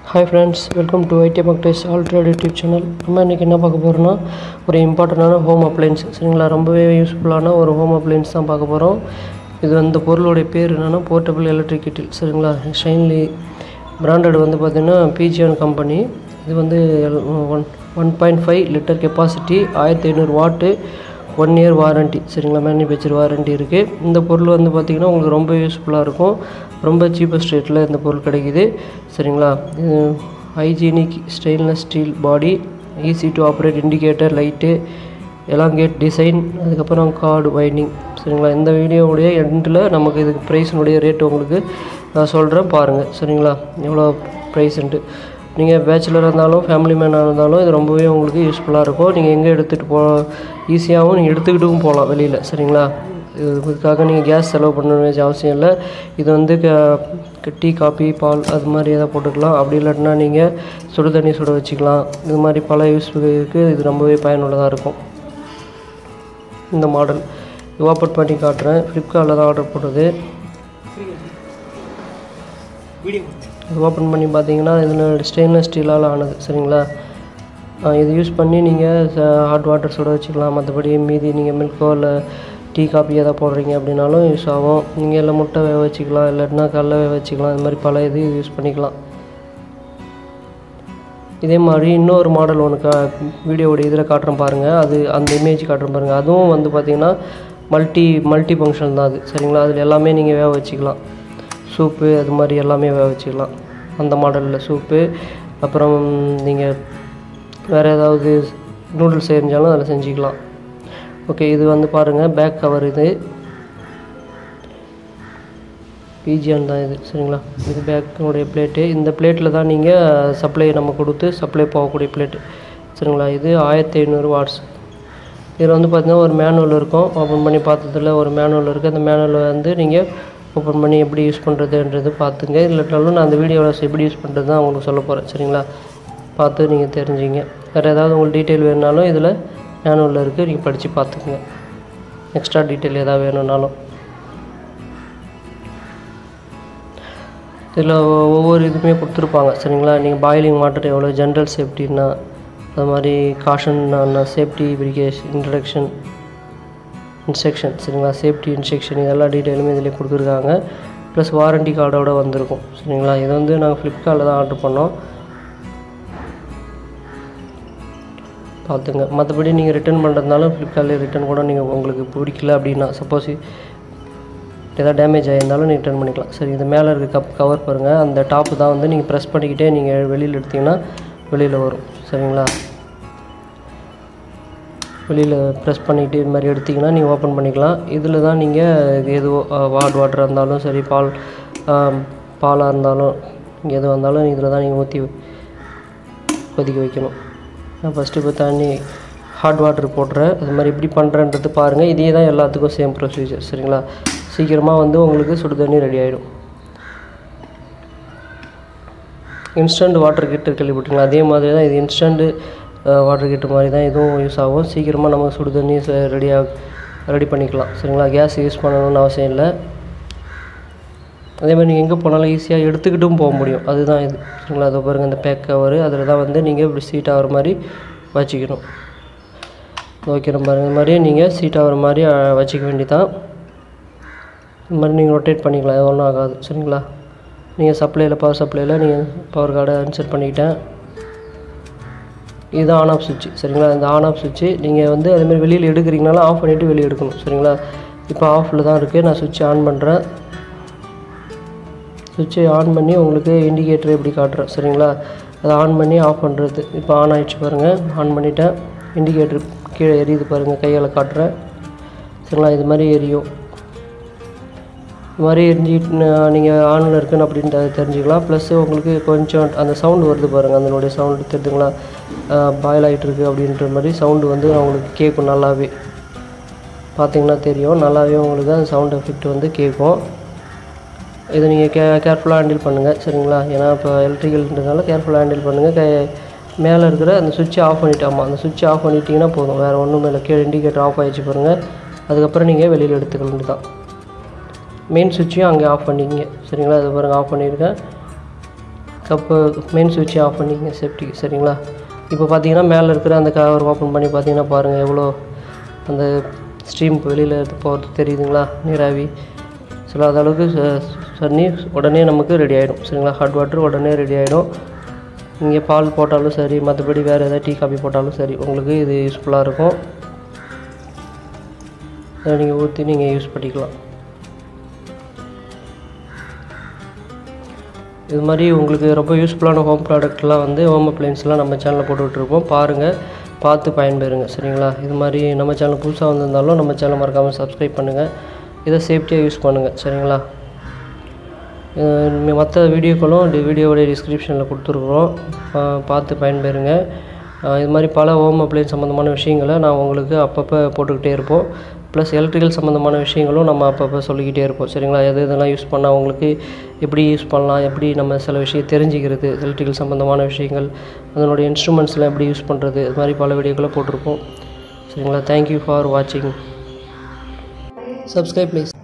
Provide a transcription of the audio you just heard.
hi friends welcome to ஐடி பக்டேஸ் ஆல்ட்ரேட் யூடியூப் சேனல் நம்ம இன்றைக்கி என்ன பார்க்க போகிறோம்னா ஒரு இம்பார்ட்டண்டான ஹோம் அப்ளைன்ஸ் சரிங்களா ரொம்பவே யூஸ்ஃபுல்லான ஒரு ஹோம் அப்ளைன்ஸ் தான் பார்க்க போகிறோம் இது அந்த பொருளுடைய பேர் என்னென்னா போர்ட்டபிள் எலக்ட்ரிக் கிட்டில் சரிங்களா ஷைன்லி பிராண்டட் வந்து பார்த்திங்கன்னா பிஜிஎன் கம்பெனி இது வந்து one one point five litre capacity ஆயிரத்தி ஐநூறு வாட்டு ஒன் இயர் வாரண்ட்டி சரிங்களா மேனுஃபேக்சர் வாரண்ட்டி இருக்குது இந்த பொருள் வந்து பார்த்திங்கன்னா உங்களுக்கு ரொம்ப யூஸ்ஃபுல்லாக இருக்கும் ரொம்ப சீப்பஸ்ட் ரேட்டில் இந்த பொருள் கிடைக்குது சரிங்களா இது hygienic stainless steel body easy to operate indicator light elongate design அதுக்கப்புறம் கார்டு வைண்டிங் சரிங்களா இந்த வீடியோவுடைய எண்டில் நமக்கு இதுக்கு ப்ரைஸினுடைய ரேட் உங்களுக்கு நான் சொல்கிறேன் பாருங்கள் சரிங்களா எவ்வளோ ப்ரைஸுன்ட்டு நீங்கள் பேச்சுலராக இருந்தாலும் ஃபேமிலி மேனாக இருந்தாலும் இது ரொம்பவே உங்களுக்கு யூஸ்ஃபுல்லாக இருக்கும் நீங்கள் எங்கே எடுத்துகிட்டு போ ஈஸியாகவும் நீங்கள் எடுத்துக்கிட்டும் போகலாம் வெளியில் சரிங்களா இது இதுக்காக நீங்கள் கேஸ் செலவு பண்ண வேண்டிய அவசியம் இல்லை இது வந்து க டீ காபி பால் அது மாதிரி எதாவது போட்டுக்கலாம் அப்படி இல்லாட்டினா நீங்கள் சுடு தண்ணி சுட வச்சுக்கலாம் இது மாதிரி பல யூஸ்ஃபுல்லுக்கு இது ரொம்பவே பயனுள்ளதாக இருக்கும் இந்த மாடல் ஓப்பன் பண்ணி காட்டுறேன் ஃப்ளிப்கார்ட்டில் தான் ஆர்டர் போட்டது இது ஓப்பன் பண்ணி பார்த்தீங்கன்னா இதில் ஸ்டெயின்லெஸ் ஸ்டீலால் ஆனது சரிங்களா இது யூஸ் பண்ணி நீங்கள் ஹாட் வாட்டர் சுட வச்சுக்கலாம் மற்றபடி மீதி நீங்கள் மில்க்கோ இல்லை டீ காப்பி எதாவது போடுறீங்க அப்படின்னாலும் யூஸ் ஆகும் நீங்கள் இல்லை முட்டை வேக வச்சுக்கலாம் இல்லாட்டினா கடல வேக வச்சுக்கலாம் இது மாதிரி பல இது யூஸ் பண்ணிக்கலாம் இதே மாதிரி இன்னொரு மாடல் ஒன்று கா வீடியோவோட இதில் காட்டுறேன் பாருங்கள் அது அந்த இமேஜ் காட்டுறேன் பாருங்கள் அதுவும் வந்து பார்த்திங்கன்னா மல்டி மல்டி ஃபங்க்ஷன் தான் அது சரிங்களா அதில் எல்லாமே நீங்கள் வேக வச்சுக்கலாம் சூப்பு அது மாதிரி எல்லாமே வேக வச்சுக்கலாம் அந்த மாடலில் சூப்பு அப்புறம் நீங்கள் வேறு ஏதாவது நூடுல்ஸ் செஞ்சாலும் அதில் செஞ்சுக்கலாம் ஓகே இது வந்து பாருங்கள் பேக் கவர் இது பிஜிஎன் தான் இது சரிங்களா இது பேக்கினுடைய பிளேட்டு இந்த பிளேட்டில் தான் நீங்கள் சப்ளை நம்ம கொடுத்து சப்ளை போகக்கூடிய பிளேட்டு சரிங்களா இது ஆயிரத்தி ஐநூறு வாட்ஸ் இதில் வந்து பார்த்திங்கன்னா ஒரு மேனுவல் இருக்கும் ஓப்பன் பண்ணி பார்த்ததில் ஒரு மேனுவல் இருக்குது அந்த மேனுவல் வந்து நீங்கள் ஓப்பன் பண்ணி எப்படி யூஸ் பண்ணுறதுன்றது பார்த்துங்க இல்லாட்டாலும் நான் அந்த வீடியோவில் எப்படி யூஸ் பண்ணுறது தான் உங்களுக்கு சொல்ல போகிறேன் சரிங்களா பார்த்து நீங்கள் தெரிஞ்சுங்க வேறு ஏதாவது உங்களுக்கு டீட்டெயில் வேணுனாலும் இதில் மேனுவலில் இருக்குது நீங்கள் படித்து பார்த்துக்குங்க எக்ஸ்ட்ரா டீட்டெயில் எதாவது வேணும்னாலும் இதில் ஒவ்வொரு இதுவுமே கொடுத்துருப்பாங்க சரிங்களா நீங்கள் பாயிலிங் வாட்டர் எவ்வளோ ஜென்ரல் சேஃப்டின்னா அது மாதிரி caution safety precaution introduction instruction சரிங்களா சேஃப்டி இன்ஸ்ட்ரக்ஷன் இதெல்லாம் டீட்டெயிலுமே இதில் கொடுத்துருக்காங்க ப்ளஸ் வாரண்டி கார்டோட வந்திருக்கும் சரிங்களா இது வந்து நாங்கள் ஃப்ளிப்கார்ட்டில் தான் ஆர்டர் பண்ணோம் பார்த்துங்க மற்றபடி நீங்கள் ரிட்டர்ன் பண்ணுறதுனாலும் ஃப்ளிப்கார்ட்லேயே ரிட்டர்ன் கூட நீங்கள் உங்களுக்கு பிடிக்கல அப்படின்னா சப்போஸ் எதாவது டேமேஜ் ஆகியிருந்தாலும் நீங்கள் ரிட்டர்ன் பண்ணிக்கலாம் சரி இது மேலே இருக்க கப் கவர் பாருங்கள் அந்த டாப்பு தான் வந்து நீங்கள் ப்ரெஸ் பண்ணிக்கிட்டே நீங்கள் வெளியில் எடுத்திங்கன்னா வெளியில் வரும் சரிங்களா வெளியில் ப்ரெஸ் பண்ணிக்கிட்டு இது மாதிரி எடுத்திங்கன்னா நீங்கள் ஓப்பன் பண்ணிக்கலாம் இதில் தான் நீங்கள் எதுவோ வாட் வாட்டராக இருந்தாலும் சரி பால் பாலாக இருந்தாலும் எதுவாக இருந்தாலும் இதில் தான் நீங்கள் ஊற்றி கொதிக்க வைக்கணும் நான் ஃபஸ்ட்டு இப்போ தண்ணி ஹாட் வாட்டர் போடுறேன் அது மாதிரி எப்படி பண்ணுறேன்றது பாருங்கள் இதே தான் எல்லாத்துக்கும் சேம் ப்ரொசீஜர் சரிங்களா சீக்கிரமாக வந்து உங்களுக்கு சுடு தண்ணி ரெடி ஆகிடும் இன்ஸ்டன்ட் வாட்டர் கிட்டு கேள்விப்பட்டீங்களா அதே மாதிரி தான் இது இன்ஸ்டன்ட் வாட்டர் கிட்டு மாதிரி தான் இதுவும் யூஸ் ஆகும் சீக்கிரமாக நம்ம சுடு தண்ணி ரெடியாக ரெடி பண்ணிக்கலாம் சரிங்களா கேஸ் யூஸ் பண்ணணும்னு அவசியம் இல்லை அதே மாதிரி நீங்கள் எங்கே போனாலும் ஈஸியாக எடுத்துக்கிட்டும் போக முடியும் அதுதான் இது சரிங்களா அதை பாருங்கள் இந்த பேக் கவர் அதில் தான் வந்து நீங்கள் இப்படி சீட் ஆகிற மாதிரி வச்சுக்கணும் வைக்கிற பாருங்கள் இந்த மாதிரி நீங்கள் சீட் ஆகிற மாதிரி வச்சுக்க வேண்டியதான் இந்த மாதிரி நீங்கள் ரொட்டேட் பண்ணிக்கலாம் எது ஒன்றும் ஆகாது சரிங்களா நீங்கள் சப்ளையில் பவர் சப்ளையில் நீங்கள் பவர் கார்டை இன்சர்ட் பண்ணிக்கிட்டேன் இதுதான் ஆன் ஆஃப் சுவிட்ச் சரிங்களா இந்த ஆன் ஆஃப் சுவிட்சு நீங்கள் வந்து அதேமாதிரி வெளியில் எடுக்கிறீங்கனாலும் ஆஃப் பண்ணிவிட்டு வெளியே எடுக்கணும் சரிங்களா இப்போ ஆஃபில் தான் இருக்குது நான் சுவிட்ச் ஆன் பண்ணுறேன் சுவிட்சை ஆன் பண்ணி உங்களுக்கு இண்டிகேட்டர் எப்படி காட்டுறேன் சரிங்களா அதை ஆன் பண்ணி ஆஃப் பண்ணுறது இப்போ ஆன் ஆகிடுச்சு பாருங்கள் ஆன் பண்ணிவிட்டேன் இண்டிகேட்டர் கீழே எரியுது பாருங்கள் கையால் காட்டுறேன் சரிங்களா இது மாதிரி எரியும் இது மாதிரி எரிஞ்சிட்டு நீங்கள் ஆனில் இருக்குன்னு அப்படின்னு தெரிஞ்சுக்கலாம் ப்ளஸ் உங்களுக்கு கொஞ்சம் அந்த சவுண்டு வருது பாருங்கள் அதனுடைய சவுண்டு தெரிஞ்சுங்களா பாயில் ஆகிட்டு இருக்குது அப்படின்ற மாதிரி சவுண்டு வந்து உங்களுக்கு கேட்கும் நல்லாவே பார்த்தீங்கன்னா தெரியும் நல்லாவே உங்களுக்கு அந்த சவுண்ட் எஃபெக்ட் வந்து கேட்கும் இதை நீங்கள் கே கேர்ஃபுல்லாக ஹேண்டில் பண்ணுங்கள் சரிங்களா ஏன்னா இப்போ எலக்ட்ரிக்கல்ன்றதுனால கேர்ஃபுல்லாக ஹேண்டில் பண்ணுங்கள் கே மேலே இருக்கிற அந்த சுவிட்சை ஆஃப் பண்ணிட்டாமா அந்த சுவிட்சை ஆஃப் பண்ணிட்டீங்கன்னா போதும் வேறு ஒன்றும் இல்லை கீழே இண்டிகேட்டர் ஆஃப் ஆகிடுச்சு பாருங்கள் அதுக்கப்புறம் நீங்கள் வெளியில் எடுத்துக்க வேண்டியதான் மெயின் சுவிட்சையும் அங்கே ஆஃப் பண்ணிக்கிங்க சரிங்களா அது பாருங்கள் ஆஃப் பண்ணியிருக்கேன் அப்போ மெயின் சுவிட்சை ஆஃப் பண்ணிங்க சேஃப்டிக்கு சரிங்களா இப்போ பார்த்தீங்கன்னா மேலே இருக்கிற அந்த கவர் ஓப்பன் பண்ணி பார்த்தீங்கன்னா பாருங்கள் எவ்வளோ அந்த ஸ்ட்ரீம் வெளியில் போகிறது தெரியுதுங்களா நீராவி சொல்லாத அளவுக்கு ச- தண்ணி உடனே நமக்கு ரெடி ஆகிடும் சரிங்களா ஹாட் வாட்டர் உடனே ரெடி ஆகிடும் நீங்கள் பால் போட்டாலும் சரி மற்றபடி வேறு ஏதாவது டீ காஃபி போட்டாலும் சரி உங்களுக்கு இது யூஸ்ஃபுல்லாக இருக்கும் அதை நீங்கள் ஊற்றி நீங்கள் யூஸ் பண்ணிக்கலாம் இது மாதிரி உங்களுக்கு ரொம்ப யூஸ்ஃபுல்லான ஹோம் ப்ராடக்ட்லாம் வந்து ஹோம் அப்ளைன்ஸ்லாம் நம்ம சேனலில் போட்டுட்ருப்போம் பாருங்கள் பார்த்து பயன்பெறுங்க சரிங்களா இது மாதிரி நம்ம சேனல் புதுசாக வந்திருந்தாலும் நம்ம சேனல் மறக்காமல் சப்ஸ்கிரைப் பண்ணுங்கள் இதை சேஃப்டியாக யூஸ் பண்ணுங்கள் சரிங்களா மற்ற வீடியோக்களும் டி வீடியோவோடைய டிஸ்கிரிப்ஷனில் கொடுத்துருக்குறோம் பா- பார்த்து பயன்பெறுங்க அஹ் இது மாதிரி பல ஹோம் அப்ளைன்ஸ் சம்மந்தமான விஷயங்களை நான் உங்களுக்கு அப்பப்போ போட்டுக்கிட்டே இருப்போம் ப்ளஸ் எலக்ட்ரிக்கல் சம்மந்தமான விஷயங்களும் நம்ம அப்பப்போ சொல்லிக்கிட்டே இருப்போம் சரிங்களா எது இதெல்லாம் யூஸ் பண்ணால் உங்களுக்கு எப்படி யூஸ் பண்ணலாம் எப்படி நம்ம சில விஷயம் தெரிஞ்சுக்கிறது எலக்ட்ரிக்கல் சம்மந்தமான விஷயங்கள் அதனுடைய இன்ஸ்ட்ருமெண்ட்ஸ்லாம் எப்படி யூஸ் பண்ணுறது இது மாதிரி பல வீடியோக்களை போட்டிருப்போம் சரிங்களா தேங்க்யூ ஃபார் வாட்சிங் சப்ஸ்கிரைப் ப்ளீஸ்